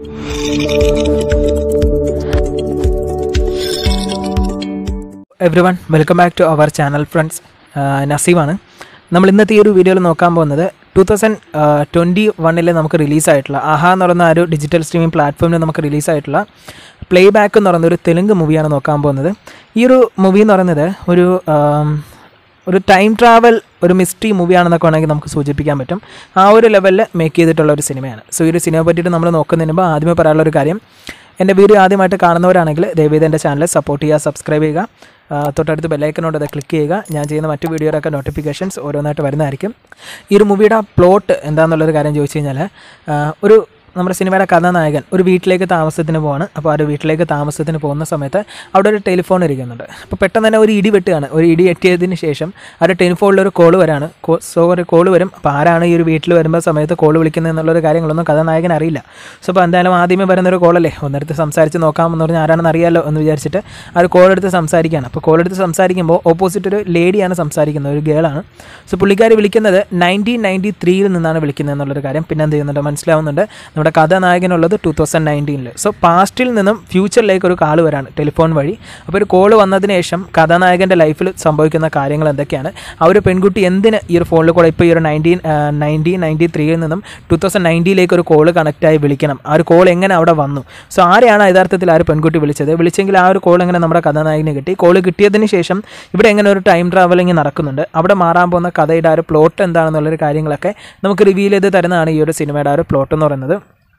every everyone welcome back to our channel friends നസീമാണ് നമ്മൾ ഇന്നത്തെ ഈ ഒരു വീഡിയോയിൽ നോക്കാൻ പോകുന്നത് ടു തൗസൻഡ് ട്വൻറ്റി വണ്ണിൽ നമുക്ക് റിലീസായിട്ടുള്ള ആഹാ എന്ന് പറയുന്ന ആ ഒരു ഡിജിറ്റൽ സ്ട്രീമിംഗ് പ്ലാറ്റ്ഫോമിൽ നമുക്ക് റിലീസായിട്ടുള്ള പ്ലേ ബാക്ക് എന്ന് പറയുന്ന ഒരു തെലുങ്ക് മൂവിയാണ് നോക്കാൻ പോകുന്നത് ഈ ഒരു മൂവി എന്ന് പറയുന്നത് ഒരു ആം, ഒരു ടൈം ട്രാവൽ ഒരു മിസ്റ്ററി മൂവിയാണെന്നൊക്കെ വേണമെങ്കിൽ നമുക്ക് സൂചിപ്പിക്കാൻ പറ്റും ആ ഒരു ലെവലിൽ മേക്ക് ചെയ്തിട്ടുള്ള ഒരു സിനിമയാണ് സോ ഈ ഒരു സിനിമയെ പറ്റിയിട്ട് നമ്മൾ നോക്കുന്നതിന് മുമ്പ് ആദ്യമേ പറയാനുള്ള ഒരു കാര്യം എൻ്റെ വീഡിയോ ആദ്യമായിട്ട് കാണുന്നവരാണെങ്കിൽ ദയവേദ എൻ്റെ ചാനൽ സപ്പോർട്ട് ചെയ്യുക സബ്സ്ക്രൈബ് ചെയ്യുക ആ, തൊട്ടടുത്ത് ബെല്ലൈക്കനോട് അത് ക്ലിക്ക് ചെയ്യുക ഞാൻ ചെയ്യുന്ന മറ്റു വീഡിയോയിലൊക്കെ നോട്ടിഫിക്കേഷൻസ് ഓരോന്നായിട്ട് വരുന്നതായിരിക്കും ഈ ഒരു മൂവിയുടെ പ്ലോട്ട് എന്താണെന്നുള്ളൊരു കാര്യം ചോദിച്ചു കഴിഞ്ഞാൽ ആ, ഒരു നമ്മുടെ സിനിമയുടെ കഥാനായകൻ ഒരു വീട്ടിലേക്ക് താമസത്തിന് പോവാണ് അപ്പോൾ ആ ഒരു വീട്ടിലേക്ക് താമസത്തിന് പോകുന്ന സമയത്ത് അവിടെ ഒരു ടെലിഫോൺ ഇരിക്കുന്നുണ്ട് അപ്പോൾ പെട്ടെന്ന് തന്നെ ഒരു ഇടി വെട്ടുകയാണ് ഒരു ഇടി എത്തിയതിന് ശേഷം ആ ഒരു ടെലിഫോണിൽ ഒരു കോൾ വരാണ് സോ ഒരു കോൾ വരും അപ്പോൾ ആരാണ് ഈ ഒരു വീട്ടിൽ വരുമ്പോൾ സമയത്ത് കോൾ വിളിക്കുന്നത് എന്നുള്ളൊരു കാര്യങ്ങളൊന്നും കഥാനായകൻ അറിയില്ല സോ അപ്പോൾ എന്തായാലും ആദ്യമേ വരുന്നൊരു കോളല്ലേ ഒന്നെടുത്ത് സംസാരിച്ച് നോക്കാമെന്ന് പറഞ്ഞാൽ ആരാണെന്ന് അറിയാമല്ലോ എന്ന് വിചാരിച്ചിട്ട് ആ ഒരു കോൾ എടുത്ത് സംസാരിക്കുകയാണ് അപ്പോൾ കോൾ എടുത്ത് സംസാരിക്കുമ്പോൾ ഓപ്പോസിറ്റ് ഒരു ലേഡിയാണ് സംസാരിക്കുന്നത് ഒരു ഗേളാണ് സോ പുള്ളിക്കാരി വിളിക്കുന്നത് നയൻറ്റീൻ നയൻറ്റി ത്രീയിൽ നിന്നാണ് വിളിക്കുന്നത് എന്നുള്ളൊരു കാര്യം പിന്നെ എന്ത് ചെയ്യുന്നുണ്ട് മനസ്സിലാവുന്നുണ്ട് നമ്മുടെ കഥാനായകനുള്ളത് ടു തൗസൻഡ് നയൻറ്റീനിൽ സോ പാസ്റ്റിൽ നിന്നും ഫ്യൂച്ചറിലേക്ക് ഒരു കാൾ വരാണ് ടെലിഫോൺ വഴി അപ്പോൾ ഒരു കോൾ വന്നതിന് ശേഷം കഥാനായകൻ്റെ ലൈഫിൽ സംഭവിക്കുന്ന കാര്യങ്ങൾ എന്തൊക്കെയാണ് ആ ഒരു പെൺകുട്ടി എന്തിന് ഈ ഒരു ഫോണിൽ കൂടെ ഇപ്പോൾ ഈ ഒരു നയൻറ്റീൻ നയൻറ്റീൻ നയൻറ്റി ത്രീയിൽ നിന്നും ടു തൗസൻഡ് നയൻറ്റിയിലേക്ക് ഒരു കോൾ കണക്റ്റായി വിളിക്കണം ആ ഒരു കോൾ എങ്ങനെ അവിടെ വന്നു സോ ആരെയാണ് യഥാർത്ഥത്തിൽ ആ ഒരു പെൺകുട്ടി വിളിച്ചത് വിളിച്ചെങ്കിൽ ആ ഒരു കോൾ എങ്ങനെ നമ്മുടെ കഥാനായകന് കിട്ടി കോൾ കിട്ടിയതിന് ശേഷം ഇവിടെ എങ്ങനെ ഒരു ടൈം ട്രാവലിംഗ് നടക്കുന്നുണ്ട് അവിടെ മാറാൻ പോകുന്ന കഥയുടെ ആ ഒരു പ്ലോട്ട് എന്താണെന്നുള്ളൊരു കാര്യങ്ങളൊക്കെ നമുക്ക് റിവീൽ ചെയ്ത് തരുന്നതാണ് ഈ ഒരു സിനിമയുടെ ആ ഒരു പ്ലോട്ട് എന്ന് പറയുന്നത്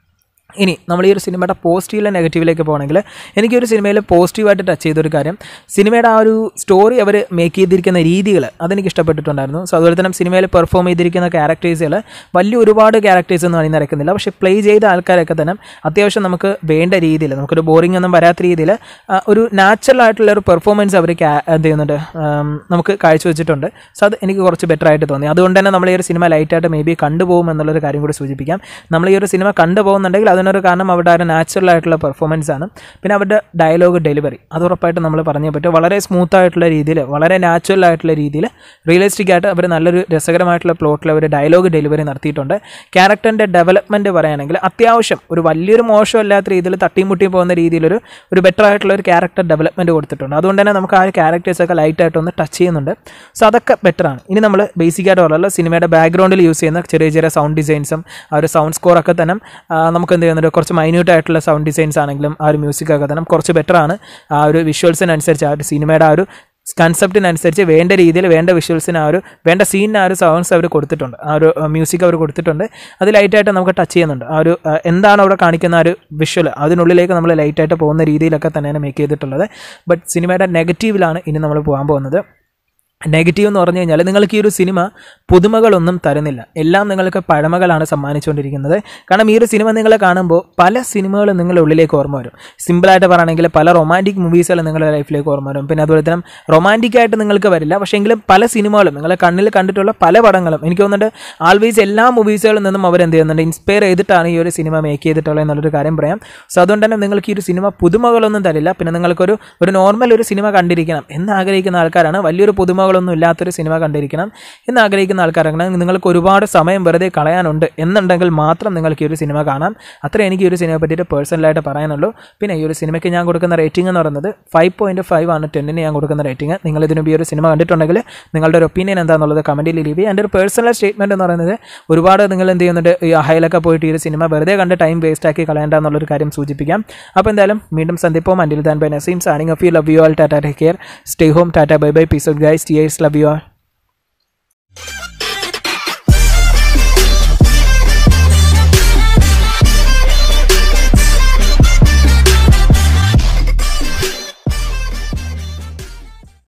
ഇനി നമ്മൾ ഈ ഒരു സിനിമയുടെ പോസിറ്റീവിലെ നെഗറ്റീവിലേക്ക് പോകണമെങ്കിൽ എനിക്ക് ഒരു സിനിമയിൽ പോസിറ്റീവായിട്ട് ടച്ച് ചെയ്തൊരു കാര്യം സിനിമയുടെ ആ ഒരു സ്റ്റോറി അവർ മേക്ക് ചെയ്തിരിക്കുന്ന രീതികൾ അതെനിക്ക് ഇഷ്ടപ്പെട്ടിട്ടുണ്ടായിരുന്നു സോ അതുപോലെ തന്നെ സിനിമയിൽ പെർഫോം ചെയ്തിരിക്കുന്ന ക്യാരക്ടേഴ്സുകൾ വലിയ ഒരുപാട് ക്യാരക്ടേഴ്സ് ഒന്നും അണിഞ്ഞ് നടക്കുന്നില്ല പക്ഷേ പ്ലേ ചെയ്ത ആൾക്കാരൊക്കെ തന്നെ അത്യാവശ്യം നമുക്ക് വേണ്ട രീതിയിൽ നമുക്കൊരു ബോറിംഗ് ഒന്നും വരാത്ത രീതിയിൽ ആ, ഒരു നാച്ചുറൽ ആയിട്ടുള്ള ഒരു പെർഫോമൻസ് അവർ എന്ത് ചെയ്യുന്നുണ്ട് ആം, നമുക്ക് കാഴ്ചവെച്ചിട്ടുണ്ട് സോ അത് എനിക്ക് കുറച്ച് ബെറ്റർ ആയിട്ട് തോന്നി അതുകൊണ്ട് തന്നെ നമ്മൾ ഈ ഒരു സിനിമ ലൈറ്റായിട്ട് മേ ബി കണ്ടുപോകും എന്നുള്ളൊരു കാര്യം കൂടി സൂചിപ്പിക്കാം നമ്മൾ ഈ ഒരു സിനിമ കണ്ടുപോകുന്നുണ്ടെങ്കിൽ അതിനൊരു കാരണം അവരുടെ ആ ഒരു നാച്ചുറൽ ആയിട്ടുള്ള പെർഫോമൻസ് ആണ് പിന്നെ അവരുടെ ഡയലോഗ് ഡെലിവറി അത് ഉറപ്പായിട്ട് നമ്മൾ പറഞ്ഞേ പറ്റും വളരെ സ്മൂത്ത് ആയിട്ടുള്ള രീതിയിൽ വളരെ നാച്ചുറൽ ആയിട്ടുള്ള രീതിയിൽ റിയലിസ്റ്റിക് ആയിട്ട് അവർ നല്ലൊരു രസകരമായിട്ടുള്ള പ്ലോട്ടിൽ അവർ ഡയലോഗ് ഡെലിവറി നടത്തിയിട്ടുണ്ട് ക്യാരക്ടറിൻ്റെ ഡെവലപ്മെൻറ്റ് പറയുകയാണെങ്കിൽ അത്യാവശ്യം ഒരു വലിയൊരു മോശമല്ലാത്ത രീതിയിൽ തട്ടിമുട്ടി പോകുന്ന രീതിയിലൊരു ഒരു ബെറ്റർ ആയിട്ടുള്ള ഒരു ക്യാരക്ടർ ഡെവലപ്മെൻറ്റ് കൊടുത്തിട്ടുണ്ട് അതുകൊണ്ട് തന്നെ നമുക്ക് ആ ഒരു ക്യാരക്ടേഴ്സൊക്കെ ലൈറ്റായിട്ട് ഒന്ന് ടച്ച് ചെയ്യുന്നുണ്ട് സോ അതൊക്കെ ബെറ്ററാണ് ഇനി നമ്മൾ ബേസിക് ആയിട്ട് പറയുന്നത് സിനിമയുടെ ബാക്ക്ഗ്രൗണ്ടിൽ യൂസ് ചെയ്യുന്ന ചെറിയ ചെറിയ സൗണ്ട് ഡിസൈൻസും ആ ഒരു സൗണ്ട് സ്കോറൊക്കെ തന്നെ ആ, നമുക്ക് എന്ത് ചെയ്യുന്നുണ്ട് കുറച്ച് മൈന്യൂട്ട് ആയിട്ടുള്ള സൗണ്ട് ഡിസൈൻസ് ആണെങ്കിലും ആ ഒരു മ്യൂസിക്കൊക്കെ തന്നെ കുറച്ച് ബെറ്ററാണ് ആ ഒരു വിഷ്വൽസിനനുസരിച്ച് ആ ഒരു സിനിമയുടെ ആ ഒരു കൺസെപ്റ്റിനനുസരിച്ച് വേണ്ട രീതിയിൽ വേണ്ട വിഷ്വൽസിന് ആ ഒരു വേണ്ട സീനിന് ആ ഒരു സൗണ്ട്സ് അവർ കൊടുത്തിട്ടുണ്ട് ആ ഒരു മ്യൂസിക് അവർ കൊടുത്തിട്ടുണ്ട് അത് ലൈറ്റായിട്ട് നമുക്ക് ടച്ച് ചെയ്യുന്നുണ്ട് ആ ഒരു ആ, എന്താണ് അവിടെ കാണിക്കുന്ന ആ ഒരു വിഷ്വൽ അതിനുള്ളിലേക്ക് നമ്മൾ ലൈറ്റായിട്ട് പോകുന്ന രീതിയിലൊക്കെ തന്നെയാണ് മേക്ക് ചെയ്തിട്ടുള്ളത് ബട്ട് സിനിമയുടെ നെഗറ്റീവിലാണ് ഇനി നമ്മൾ പോകാൻ പോകുന്നത് നെഗറ്റീവ് എന്ന് പറഞ്ഞു കഴിഞ്ഞാൽ നിങ്ങൾക്ക് ഈ ഒരു സിനിമ പുതുമകളൊന്നും തരുന്നില്ല എല്ലാം നിങ്ങൾക്ക് പഴമകളാണ് സമ്മാനിച്ചുകൊണ്ടിരിക്കുന്നത് കാരണം ഈ ഒരു സിനിമ നിങ്ങൾ കാണുമ്പോൾ പല സിനിമകളും നിങ്ങളുടെ ഉള്ളിലേക്ക് ഓർമ്മ വരും സിമ്പിളായിട്ട് പറയുകയാണെങ്കിൽ പല റൊമാൻറ്റിക് മൂവീസുകൾ നിങ്ങളുടെ ലൈഫിലേക്ക് ഓർമ്മ വരും പിന്നെ അതുപോലെ തന്നെ റൊമാൻറ്റിക് ആയിട്ട് നിങ്ങൾക്ക് വരില്ല പക്ഷേ എങ്കിലും പല സിനിമകളും നിങ്ങൾ കണ്ണിൽ കണ്ടിട്ടുള്ള പല പടങ്ങളും എനിക്ക് തോന്നുന്നുണ്ട് ആൾവേസ് എല്ലാ മൂവീസുകളിൽ നിന്നും അവർ എന്ത് ചെയ്യുന്നുണ്ട് ഇൻസ്പയർ ചെയ്തിട്ടാണ് ഈ ഒരു സിനിമ മേക്ക് ചെയ്തിട്ടുള്ളത് എന്നുള്ളൊരു കാര്യം പറയാം സോ അതുകൊണ്ട് തന്നെ നിങ്ങൾക്ക് ഈ ഒരു സിനിമ പുതുമകളൊന്നും തരില്ല പിന്നെ നിങ്ങൾക്കൊരു ഒരു നോർമൽ ഒരു സിനിമ കണ്ടിരിക്കണം എന്ന് ആഗ്രഹിക്കുന്ന ആൾക്കാരാണ് വലിയൊരു പുതുമകളൊന്നും ഇല്ലാത്തൊരു സിനിമ കണ്ടിരിക്കണം എന്ന് ആഗ്രഹിക്കുന്ന ആൾക്കാരാണ് നിങ്ങൾക്ക് ഒരുപാട് സമയം വെറുതെ കളയാനുണ്ട് എന്നുണ്ടെങ്കിൽ മാത്രം നിങ്ങൾക്ക് ഈ ഒരു സിനിമ കാണാം അത്ര എനിക്ക് ഈ ഒരു സിനിമയെ പറ്റിയിട്ട് പേഴ്സണലായിട്ട് പറയാനുള്ളൂ പിന്നെ ഈ ഒരു സിനിമയ്ക്ക് ഞാൻ കൊടുക്കുന്ന റേറ്റിംഗ് എന്ന് പറയുന്നത് ഫൈവ് പോയിൻറ്റ് ഫൈവ് ആണ് ടെന്നിന് ഞാൻ കൊടുക്കുന്ന റേറ്റിംഗ് നിങ്ങൾ ഇതിനു ഈ ഒരു സിനിമ കണ്ടിട്ടുണ്ടെങ്കിൽ നിങ്ങളുടെ ഒരു ഒപ്പീനിയൻ എന്താണെന്നുള്ളത് കമൻറ്റിൽ ലീവ് ചെയ്യുക എൻ്റെ ഒരു പേഴ്സണൽ സ്റ്റേറ്റ്മെൻറ്റ് എന്ന് പറയുന്നത് ഒരുപാട് നിങ്ങൾ എന്ത് ചെയ്യുന്നുണ്ട് ഈ ഹൈലൊക്കെ പോയിട്ട് ഈ ഒരു സിനിമ വെറുതെ കണ്ട് ടൈം വേസ്റ്റ് ആക്കി കളയേണ്ട എന്നുള്ളൊരു കാര്യം സൂചിപ്പിക്കാം അപ്പോൾ എന്തായാലും വീണ്ടും സന്ദിപ്പോം until then bye Naseem signing off you love you all tata take care stay home tata bye bye peace of guys cheers love you all